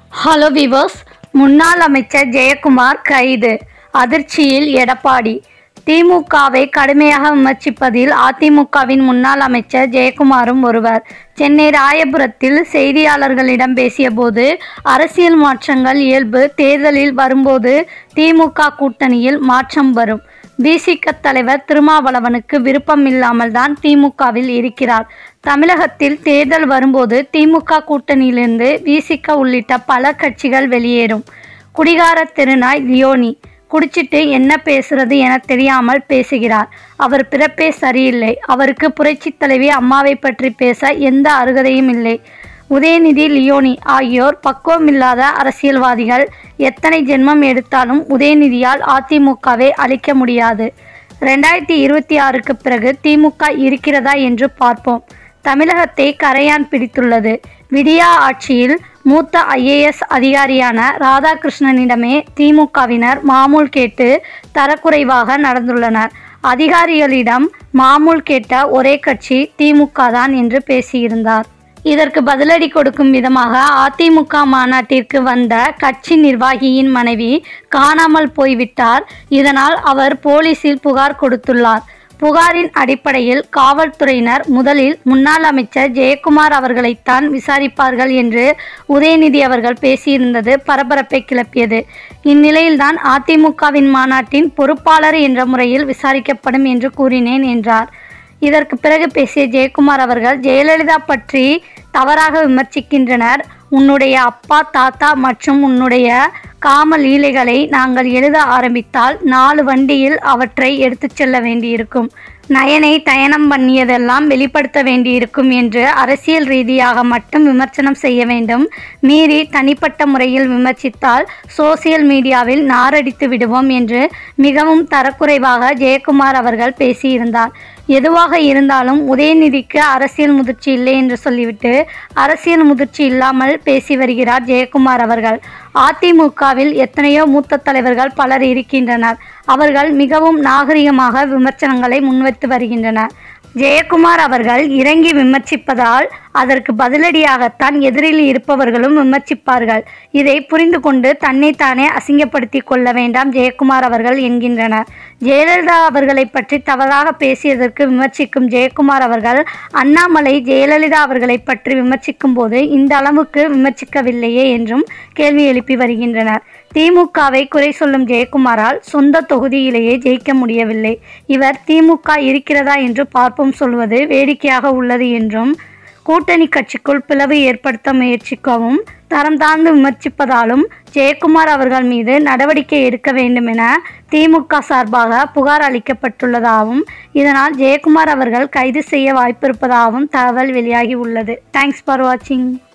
hello viewers முன்னாள் அமைச்சர் ஜெயக்குமார் கைது அதிர்ச்சியில் எடப்பாடி திமுகவை கடுமையாக விமர்சிப்பதில் அதிமுகவின் முன்னாள் அமைச்சர் ஜெயக்குமாரும் ஒருவர் சென்னை ராயபுரத்தில் செய்தியாளர்களிடம் பேசியபோது அரசியல் மாற்றங்கள் இயல்பு தேர்தலில் வரும்போது திமுக கூட்டணியில் மாற்றம் வரும் விசிக தலைவர் திருமாவளவனுக்கு விருப்பம் இல்லாமல் தான் திமுகவில் இருக்கிறார் தமிழகத்தில் தேர்தல் வரும்போது திமுக கூட்டணியிலிருந்து விசிக உள்ளிட்ட பல கட்சிகள் வெளியேறும் குடிகார திருநாய் லியோனி குடிச்சிட்டு என்ன பேசுறது என தெரியாமல் பேசுகிறார் அவர் பிறப்பே சரியில்லை அவருக்கு புரட்சி தலைவி அம்மாவை பற்றி பேச எந்த அருகதையும் இல்லை உதயநிதி லியோனி ஆகியோர் பக்குவமில்லாத அரசியல்வாதிகள் எத்தனை ஜென்மம் எடுத்தாலும் உதயநிதியால் அதிமுகவை அழிக்க முடியாது ரெண்டாயிரத்தி இருபத்தி ஆறுக்கு பிறகு திமுக இருக்கிறதா என்று பார்ப்போம் தமிழகத்தை கரையான் பிடித்துள்ளது விடியா ஆட்சியில் மூத்த ஐஏஎஸ் அதிகாரியான ராதாகிருஷ்ணனிடமே திமுகவினர் மாமூல் கேட்டு தரக்குறைவாக நடந்துள்ளனர் அதிகாரிகளிடம் மாமூல் கேட்ட ஒரே கட்சி திமுக தான் என்று பேசியிருந்தார் இதற்கு பதிலடி கொடுக்கும் விதமாக அதிமுக மாநாட்டிற்கு வந்த கட்சி நிர்வாகியின் மனைவி காணாமல் போய்விட்டார் இதனால் அவர் போலீசில் புகார் கொடுத்துள்ளார் புகாரின் அடிப்படையில் காவல்துறையினர் முதலில் முன்னாள் அமைச்சர் ஜெயக்குமார் அவர்களைத்தான் விசாரிப்பார்கள் என்று உதயநிதி அவர்கள் பேசியிருந்தது பரபரப்பை கிளப்பியது இந்நிலையில்தான் அதிமுகவின் மாநாட்டின் பொறுப்பாளர் என்ற முறையில் விசாரிக்கப்படும் என்று கூறினேன் என்றார் இதற்கு பிறகு பேசிய ஜெயக்குமார் அவர்கள் ஜெயலலிதா பற்றி தவறாக விமர்சிக்கின்றனர் உன்னுடைய அப்பா தாத்தா மற்றும் உன்னுடைய காம லீலைகளை நாங்கள் எழுத ஆரம்பித்தால் நாலு வண்டியில் அவற்றை எடுத்துச் செல்ல வேண்டியிருக்கும் நயனை தயனம் பண்ணியதெல்லாம் வெளிப்படுத்த வேண்டியிருக்கும் என்று அரசியல் ரீதியாக மட்டும் விமர்சனம் செய்ய வேண்டும் மீறி தனிப்பட்ட முறையில் விமர்சித்தால் சோசியல் மீடியாவில் நாரடித்து விடுவோம் என்று மிகவும் தரக்குறைவாக ஜெயக்குமார் அவர்கள் பேசியிருந்தார் எதுவாக இருந்தாலும் உதயநிதிக்கு அரசியல் முதிர்ச்சி இல்லை என்று சொல்லிவிட்டு அரசியல் முதிர்ச்சி இல்லாமல் பேசி வருகிறார் ஜெயக்குமார் அவர்கள் அதிமுகவில் எத்தனையோ மூத்த தலைவர்கள் பலர் இருக்கின்றனர் அவர்கள் மிகவும் நாகரிகமாக விமர்சனங்களை முன்வைத்து வருகின்றனர் ஜெயக்குமார் அவர்கள் இறங்கி விமர்சிப்பதால் அதற்கு பதிலடியாகத்தான் எதிரில் இருப்பவர்களும் விமர்சிப்பார்கள் இதை புரிந்து கொண்டு தன்னைத்தானே அசிங்கப்படுத்தி கொள்ள வேண்டாம் ஜெயக்குமார் அவர்கள் என்கின்றனர் ஜெயலலிதா அவர்களை பற்றி தவறாக பேசியதற்கு விமர்சிக்கும் ஜெயக்குமார் அவர்கள் அண்ணாமலை ஜெயலலிதா அவர்களை பற்றி விமர்சிக்கும் போது இந்த அளவுக்கு விமர்சிக்கவில்லையே என்றும் கேள்வி எழுப்பி வருகின்றனர் திமுகவை குறை சொல்லும் ஜெயக்குமாரால் சொந்த தொகுதியிலேயே ஜெயிக்க முடியவில்லை இவர் திமுக இருக்கிறதா என்று பார்ப்போம் சொல்வது வேடிக்கையாக உள்ளது என்றும் கூட்டணி கட்சிக்குள் பிளவு ஏற்படுத்த முயற்சிக்கவும் தரம் தாழ்ந்து விமர்சிப்பதாலும் ஜெயக்குமார் அவர்கள் மீது நடவடிக்கை எடுக்க வேண்டும் என திமுக சார்பாக புகார் அளிக்கப்பட்டுள்ளதாகவும் இதனால் ஜெயக்குமார் அவர்கள் கைது செய்ய வாய்ப்பிருப்பதாகவும் தகவல் வெளியாகி உள்ளது தேங்க்ஸ் ஃபார் வாட்சிங்